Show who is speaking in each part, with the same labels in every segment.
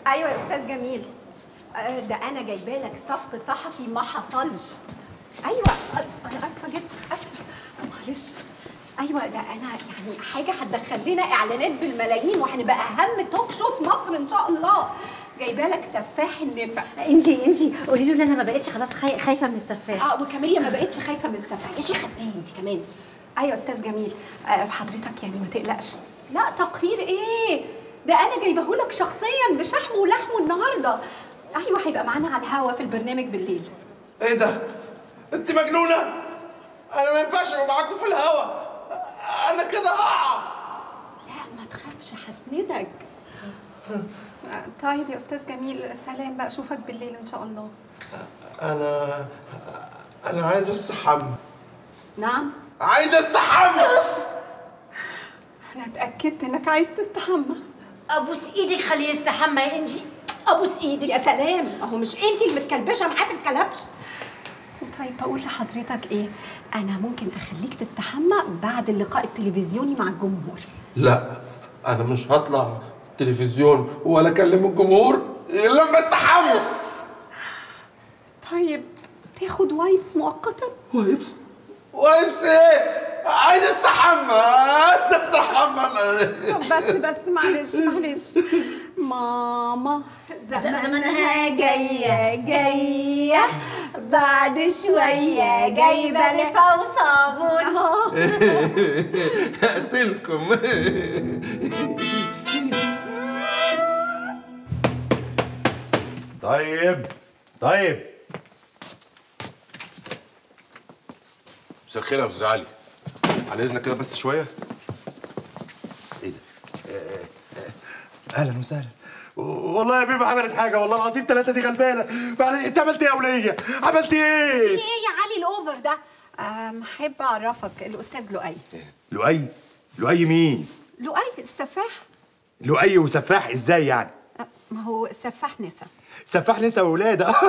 Speaker 1: ايوه يا استاذ جميل آه، ده انا جايبه لك سبق صحفي ما حصلش ايوه آه، انا اسفه جدا اسفه معلش ايوه ده انا يعني حاجه هتدخل لنا اعلانات بالملايين وهنبقى اهم توك شو في مصر ان شاء الله جايبه لك سفاح النساء
Speaker 2: انجي انجي قولي له ان انا ما بقتش خلاص خاي... خايفه من السفاح
Speaker 1: اه وكاميليا ما بقتش خايفه من السفاح يا شيخه خدناها انت كمان ايوه يا استاذ جميل آه حضرتك يعني ما تقلقش لا تقرير ايه ده انا جايبه لك شخصيا بشحمه ولحمه النهارده ايوه هيبقى معانا على الهوا في البرنامج بالليل
Speaker 3: ايه ده؟ انت مجنونه؟ انا ما ينفعش ابقى معاكم في الهوا انا كده هقع
Speaker 1: لا ما تخافش هسندك آه، طيب يا استاذ جميل سلام بقى اشوفك بالليل ان شاء الله
Speaker 3: انا انا عايز استحمى
Speaker 1: نعم
Speaker 3: عايز استحمى
Speaker 1: انا اتاكدت انك عايز تستحمى
Speaker 2: ابوس ايدك خليه يستحمى يا انجي ابوس ايدك
Speaker 1: يا سلام اهو مش انت اللي متكلبشه معاه في الكلبش طيب بقول لحضرتك ايه انا ممكن اخليك تستحمى بعد اللقاء التلفزيوني مع الجمهور
Speaker 3: لا انا مش هطلع تلفزيون ولا اكلم الجمهور الا لما استحمى
Speaker 1: طيب تاخد وايبس مؤقتا
Speaker 3: وايبس وايبس ايه؟ عايز استحمى عايز استحمى
Speaker 1: طب بس بس معلش معلش ماما
Speaker 2: زمانها جاية جاية بعد شوية جايبة لفة وصابون
Speaker 3: هقتلكم
Speaker 4: طيب طيب
Speaker 3: مساء الخير يا استاذ علي على اذنك كده بس شويه
Speaker 4: ايه ده؟ آه، آه، اهلا وسهلا والله يا بيبي عملت حاجه والله العظيم ثلاثه دي غلبانه فعلا انت عملت ايه يا وليه؟ عملت ايه؟
Speaker 1: ايه يا علي الاوفر ده أم، احب اعرفك الاستاذ لؤي
Speaker 4: لؤي لؤي مين؟
Speaker 1: لؤي السفاح
Speaker 4: لؤي وسفاح ازاي يعني؟
Speaker 1: أه، ما هو سفاح نسا
Speaker 4: سفاح نسا وولاده
Speaker 1: إيه،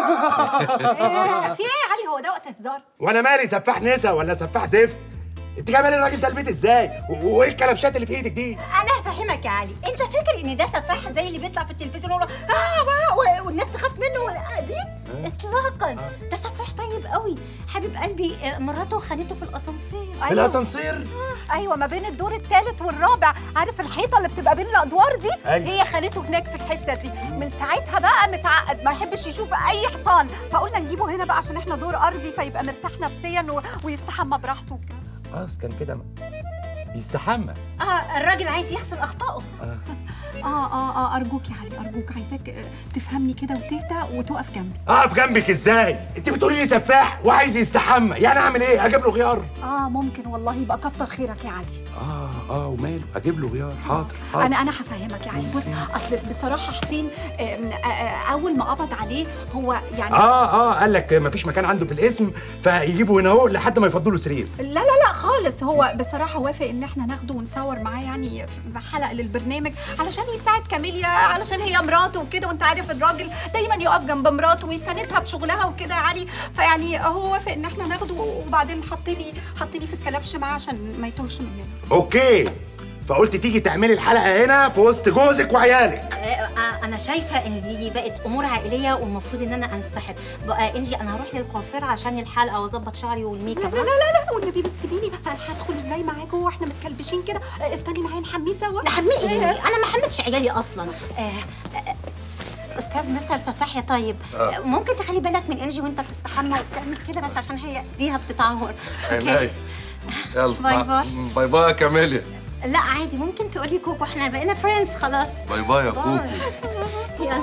Speaker 1: في ايه يا علي هو ده وقت هزار
Speaker 4: وانا مالي سفاح نسا ولا سفاح زفت؟ انت جايبه لي الراجل ده البيت ازاي؟ و- وايه الكلبشات اللي في ايدك دي؟
Speaker 2: انا هفهمك يا علي انت فاكر ان ده سفاح زي اللي بيطلع في التلفزيون يقول اه واو و- والناس تخاف منه ولا- دي اطلاقا ده سفاح طيب قوي حبيب قلبي آه، مراته خانته في الاسانسير
Speaker 4: في الاسانسير؟
Speaker 1: ايوه ما بين الدور الثالث والرابع عارف الحيطه اللي بتبقى بين الادوار دي
Speaker 4: أيوة.
Speaker 1: هي خانته هناك في الحته دي من ساعتها بقى متعقد ما يحبش يشوف اي حيطان فقلنا نجيبه هنا بقى عشان احنا دور ارضي فيبقى مرتاح نفسيا و... ويستحمى براحته وكده
Speaker 4: خلاص كان كده يستحمى
Speaker 2: اه الراجل عايز يغسل اخطائه
Speaker 1: اه اه اه ارجوك يا علي ارجوك عايزاك آه، تفهمني كده وتهدى وتقف جنبي
Speaker 4: اقف جنبك ازاي؟ انت بتقولي لي سفاح وعايز يستحمى يعني اعمل ايه؟ اجيب له غيار؟
Speaker 1: اه ممكن والله يبقى كتر خيرك يا علي
Speaker 4: اه اه وماله اجيب له غيار حاضر حاضر
Speaker 1: انا انا هفهمك يا علي بص اصل بصراحه حسين آم، آه، آه، اول ما قبض عليه هو يعني
Speaker 4: اه اه قال لك مفيش مكان عنده في الاسم فيجيبوا هنا اهو لحد ما يفضلوا سرير
Speaker 1: لا لا لا خالص هو بصراحة وافق إن إحنا ناخده ونصور معاه يعني في حلقة للبرنامج علشان يساعد كاميليا علشان هي مراته وكده وأنت عارف الراجل دايما يقف جنب مراته ويساندها في شغلها وكده يا علي فيعني هو وافق إن إحنا ناخده وبعدين حطني حطني في الكلبش معاه عشان ما يتوهش مننا
Speaker 4: اوكي فقلت تيجي تعملي الحلقه هنا في وسط جوزك وعيالك
Speaker 2: آه، آه، انا شايفه ان دي بقت امور عائليه والمفروض ان انا انسحب بقى انجي انا هروح للكوافير عشان الحلقه واظبط شعري والميك
Speaker 1: لا
Speaker 2: اب
Speaker 1: لا لا لا, لا والنبي بتسيبيني أنا هدخل إزاي معاه جوه وإحنا متكلبشين كده استني معايا نحميه سوا
Speaker 2: نحميه ايه انا ما حملتش عيالي اصلا آه، آه، استاذ مستر سفاح يا طيب آه. ممكن تخلي بالك من انجي وانت بتستحمى وتعمل كده بس عشان هي ايديها بتتعور
Speaker 3: عينيا يلا
Speaker 2: باي باي.
Speaker 3: باي باي يا كاميليا
Speaker 2: لا عادي ممكن تقولي كوكو احنا بقينا فريندز خلاص
Speaker 3: باي باي يا كوكو
Speaker 2: يلا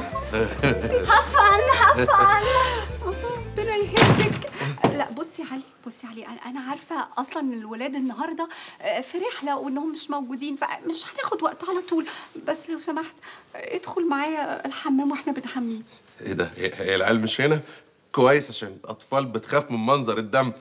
Speaker 2: هفن هفن
Speaker 1: ربنا يهدك لا بصي يا علي بصي يا علي انا انا عارفه اصلا ان الولاد النهارده آه، في رحله وانهم مش موجودين فمش هناخد وقت على طول بس لو سمحت آه، ادخل معايا الحمام واحنا بنحميه
Speaker 3: ايه ده هي هي العيال مش هنا كويس عشان الاطفال بتخاف من منظر الدم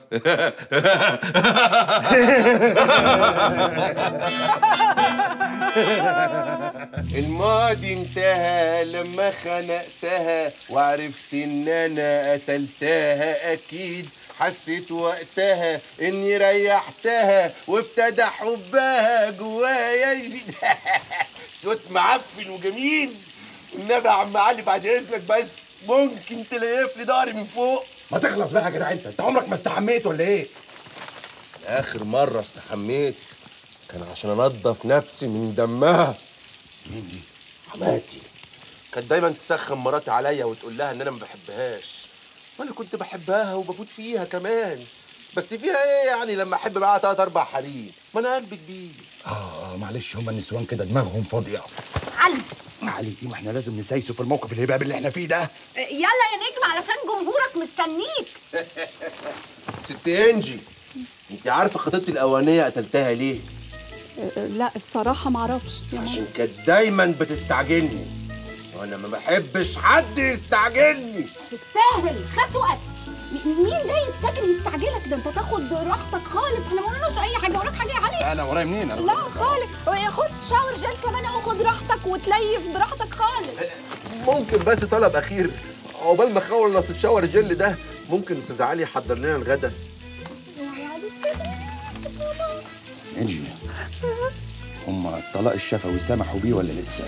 Speaker 3: الماضي انتهى لما خنقتها وعرفت ان انا قتلتها اكيد حسيت وقتها اني ريحتها وابتدى حبها جوايا يزيد صوت معفن وجميل النبي يا عم علي بعد اذنك بس ممكن تليف لي ضهري من فوق
Speaker 4: ما تخلص بقى يا جدع انت انت عمرك ما استحميت ولا ايه
Speaker 3: اخر مره استحميت كان عشان انضف نفسي من دمها
Speaker 4: مين دي
Speaker 3: حماتي كانت دايما تسخن مراتي عليا وتقول لها ان انا ما بحبهاش وانا كنت بحبها وبموت فيها كمان بس فيها ايه يعني لما احب معاها تلات اربع حريم ما انا قلبي كبير
Speaker 4: اه اه معلش هما النسوان كده دماغهم فاضيه
Speaker 1: علي
Speaker 4: علي ما احنا لازم نسايسه في الموقف الهباب اللي احنا فيه ده
Speaker 1: يلا يا نجم علشان جمهورك مستنيك
Speaker 3: ست انجي انت عارفه خطيبتي الاولانيه قتلتها ليه
Speaker 1: لا الصراحه معرفش يا
Speaker 3: عشان كانت دايما بتستعجلني وانا ما بحبش حد يستعجلني
Speaker 1: تستاهل خسوقك م- مين ده يستاهل يستعجلك ده انت تاخد راحتك خالص احنا ما وراناش اي حاجه وراك حاجه يا علي
Speaker 4: انا ورايا منين انا
Speaker 1: لا خالص خد شاور جل كمان او خد راحتك وتليف براحتك خالص
Speaker 3: ممكن بس طلب اخير عقبال ما اخلص الشاور جل ده ممكن استاذ علي يحضر لنا الغدا
Speaker 4: انجي هما الطلاق الشفوي سمحوا بيه ولا لسه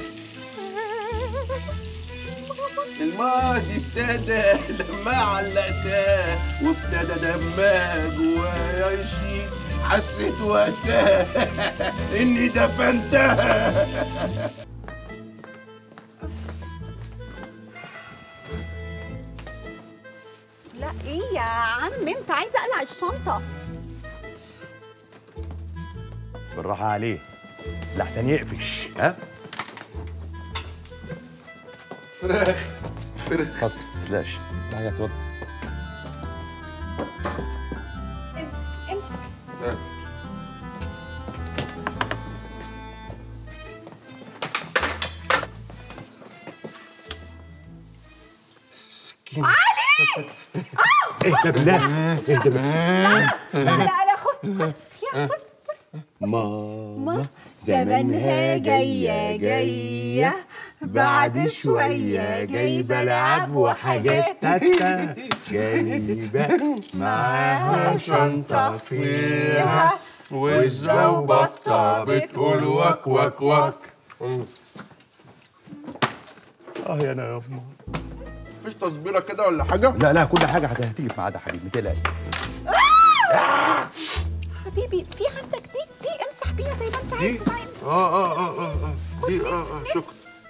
Speaker 3: الماضي ابتدى لما علقتها وابتدى دمها جوايا يشيل حسيت وقتها اني دفنتها
Speaker 1: لا ايه يا عم انت عايزه اقلع الشنطه
Speaker 5: بالراحة عليه لحسن يقفش ها
Speaker 3: فراخ فراخ
Speaker 4: اتفضل ما تقلقش لا حاجه اتفضل
Speaker 1: امسك امسك
Speaker 4: سكينه
Speaker 5: اهدى بالله اهدى بالله
Speaker 1: لا لا لا خد خد يا بص بص
Speaker 5: ماما
Speaker 1: زمانها جاية جاية بعد شوية جايبة لعب وحاجات
Speaker 5: تاتا جايبة معاها شنطة فيها
Speaker 3: والزوبطة بتقول وك وك وك
Speaker 5: اه يا انا يا امه
Speaker 3: مفيش تصبيره كده ولا حاجه
Speaker 5: لا لا كل حاجة هتيجي في ميعادها حبيبي ما تقلقش
Speaker 1: حبيبي في عندك دي دي امسح بيها زي ما انت
Speaker 3: دي
Speaker 1: عايز معايا.
Speaker 3: اه اه اه اه اه دي اه اه شكرا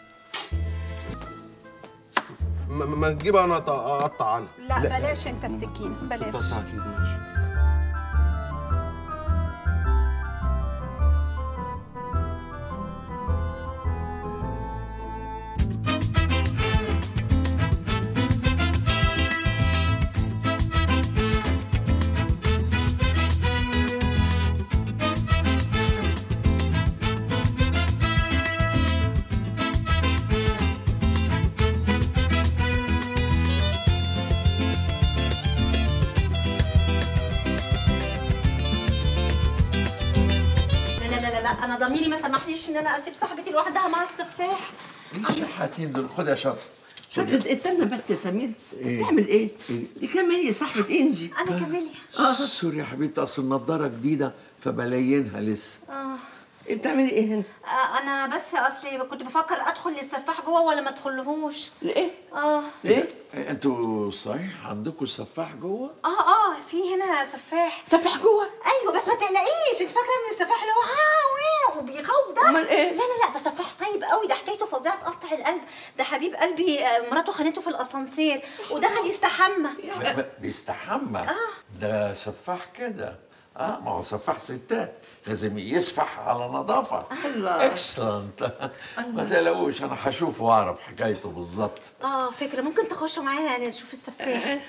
Speaker 3: ما ما تجيب انا أقطع- اقطع انا
Speaker 1: لا بلاش انت السكينة بلاش
Speaker 3: قطع اكيد ماشي
Speaker 2: لا لا لا لا انا ضميري ما سمحليش ان انا اسيب صاحبتي لوحدها مع السفاح
Speaker 6: حاتين دول خد يا شاطر
Speaker 7: شكلت استنى بس يا سمير بتعمل ايه؟ دي كمان صاحبة انجي
Speaker 2: انا كاميليا
Speaker 6: سوري يا حبيبتي اصل النضاره جديده فبلاينها لسه
Speaker 7: إيه بتعملي ايه هنا؟
Speaker 2: آه انا بس اصلي كنت بفكر ادخل للسفاح جوه ولا ما ادخلهوش
Speaker 7: ليه؟
Speaker 2: اه
Speaker 7: ليه؟
Speaker 6: إيه، انتوا صحيح عندكم سفاح جوه؟
Speaker 2: اه اه في هنا سفاح
Speaker 7: سفح جوه
Speaker 2: ايوه بس ما تقلقيش انت فاكره من السفاح اللي هو ها وبيخوف ده
Speaker 7: أمال إيه؟
Speaker 2: لا لا لا ده سفاح طيب قوي ده حكايته فظيعه تقطع القلب ده حبيب قلبي آه، مراته خانته في الاسانسير ودخل يستحمى
Speaker 6: ب- ب- بيستحمى ده سفاح كده اه ما هو سفاح ستات لازم يسفح على نظافه اكسلنت ما تقلقوش انا هشوف واعرف حكايته بالظبط
Speaker 2: اه فكره ممكن تخشوا معايا نشوف السفاح
Speaker 6: آه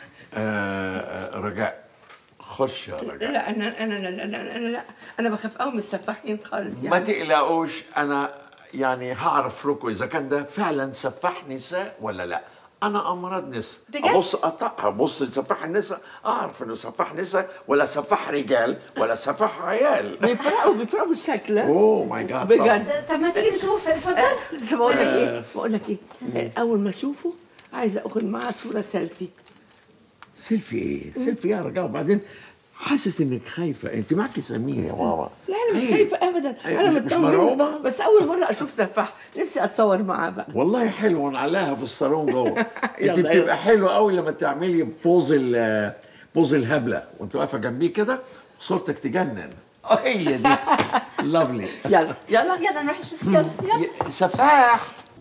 Speaker 6: آه، رجاء خش يا رجاء
Speaker 7: لا انا انا لا لا لا انا لا انا بخاف قوي من السفاحين خالص
Speaker 6: ما
Speaker 7: يعني
Speaker 6: تقلقوش انا يعني هعرف لكم اذا كان ده فعلا سفاح نساء ولا لا انا امراض نساء
Speaker 2: بجد؟
Speaker 6: ابص أط- ابص لسفاح النساء اعرف انه سفاح نساء ولا سفاح رجال ولا سفاح عيال
Speaker 7: بيفرقوا بيفرقوا الشكل ها؟
Speaker 6: اوه ماي جاد
Speaker 7: بجد
Speaker 2: طب ما تيجي نشوف اتفضل
Speaker 7: طب بقول لك ايه؟ بقول لك ايه؟ اول ما اشوفه عايزه اخد معاه صوره سيلفي
Speaker 6: سيلفي ايه؟ سيلفي يا رجال وبعدين حاسس انك خايفه انت معك سمير يا ماما
Speaker 7: لا انا مش
Speaker 6: عيب.
Speaker 7: خايفه ابدا
Speaker 6: عيب.
Speaker 7: انا
Speaker 6: مش- مش
Speaker 7: مطمنة.
Speaker 6: مرعوبة؟
Speaker 7: بس اول مره اشوف سفاح نفسي اتصور معاه بقى
Speaker 6: والله حلو نعلقها في الصالون جوه انت
Speaker 7: يلا،
Speaker 6: بتبقى
Speaker 7: يلا.
Speaker 6: حلوه قوي لما تعملي بوز ال بوز الهبله وانت واقفه جنبيه كده صورتك تجنن اه هي دي لافلي
Speaker 7: يلا يلا
Speaker 2: يلا نروح نشوف يلا يلا
Speaker 6: سفاح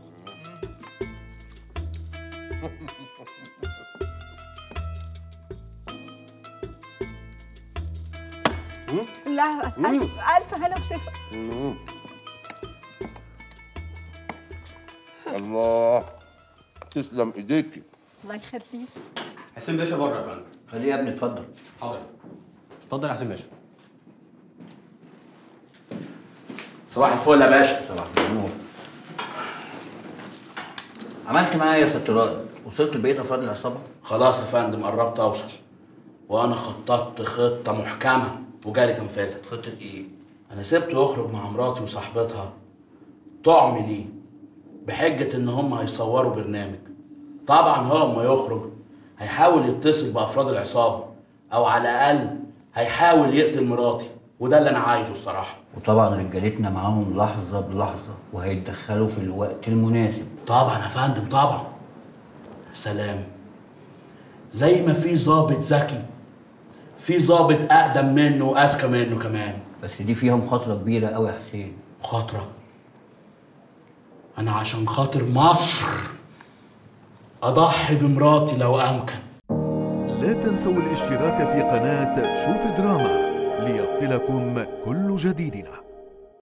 Speaker 1: لا الف الف هلا وشفا
Speaker 3: الله تسلم ايديكي
Speaker 1: الله يخليك
Speaker 8: حسين باشا بره يا فندم
Speaker 9: خليه يا ابني اتفضل
Speaker 8: حاضر اتفضل يا حسين باشا
Speaker 9: صباح الفل يا باشا صباح النور عملت معايا يا ست رائد وصلت لبقيه افراد العصابه
Speaker 10: خلاص يا فندم قربت اوصل وانا خططت خطه محكمه وجاري تنفيذها
Speaker 9: خطه ايه
Speaker 10: انا سبته يخرج مع مراتي وصاحبتها طعم ليه بحجه ان هم هيصوروا برنامج طبعا هو اما يخرج هيحاول يتصل بافراد العصابه او على الاقل هيحاول يقتل مراتي وده اللي انا عايزه الصراحه
Speaker 9: وطبعا رجالتنا معاهم لحظه بلحظه وهيتدخلوا في الوقت المناسب
Speaker 10: طبعا يا فندم طبعا سلام زي ما في ظابط ذكي في ظابط اقدم منه واذكى منه كمان
Speaker 9: بس دي فيها مخاطره كبيره قوي يا حسين
Speaker 10: مخاطره انا عشان خاطر مصر اضحي بمراتي لو امكن
Speaker 11: لا تنسوا الاشتراك في قناة شوف دراما ليصلكم كل جديدنا